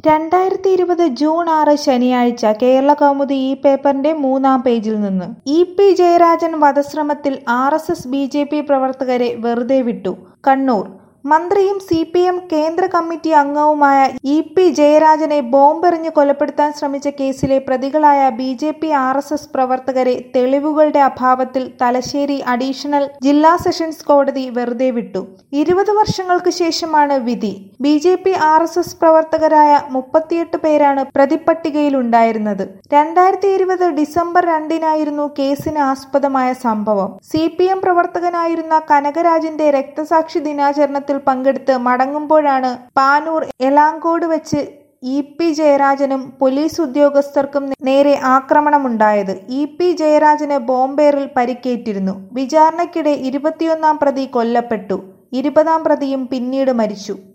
രണ്ടായിരത്തി ഇരുപത് ജൂൺ ആറ് ശനിയാഴ്ച കേരള കൗമുദി ഈ പേപ്പറിന്റെ മൂന്നാം പേജിൽ നിന്ന് ഇ പി ജയരാജൻ വധശ്രമത്തിൽ R S S B J P പ്രവർത്തകരെ വെറുതെ വിട്ടു കണ്ണൂർ മന്ത്രിയും സി പി എം കേന്ദ്ര കമ്മിറ്റി അംഗവുമായ ഇ പി ജയരാജനെ ബോംബെറിഞ്ഞ് കൊലപ്പെടുത്താൻ ശ്രമിച്ച കേസിലെ പ്രതികളായ B J P R S S പ്രവർത്തകരെ തെളിവുകളുടെ അഭാവത്തിൽ തലശ്ശേരി അഡീഷണൽ ജില്ലാ സെഷൻസ് കോടതി വെറുതെ വിട്ടു ഇരുപത് വർഷങ്ങൾക്ക് ശേഷമാണ് വിധി B J P R S S പ്രവർത്തകരായ മുപ്പത്തിയെട്ട് പേരാണ് പ്രതിപ്പട്ടികയിലുണ്ടായിരുന്നത് രണ്ടായിരത്തി ഇരുപത് ഡിസംബർ രണ്ടിനായിരുന്നു കേസിന് ആസ്പദമായ സംഭവം സി പി എം പ്രവർത്തകനായിരുന്ന കനകരാജിന്റെ രക്തസാക്ഷി ദിനാചരണത്തിൽ പങ്കെടുത്ത് മടങ്ങുമ്പോഴാണ് പാനൂർ എലാങ്കോട് വെച്ച് ഇ പി ജയരാജനും പോലീസ് ഉദ്യോഗസ്ഥർക്കും നേരെ ആക്രമണമുണ്ടായത് ഇ പി ജയരാജന് ബോംബേറിൽ പരിക്കേറ്റിരുന്നു വിചാരണയ്ക്കിടെ ഇരുപത്തിയൊന്നാം പ്രതി കൊല്ലപ്പെട്ടു ഇരുപതാം പ്രതിയും പിന്നീട് മരിച്ചു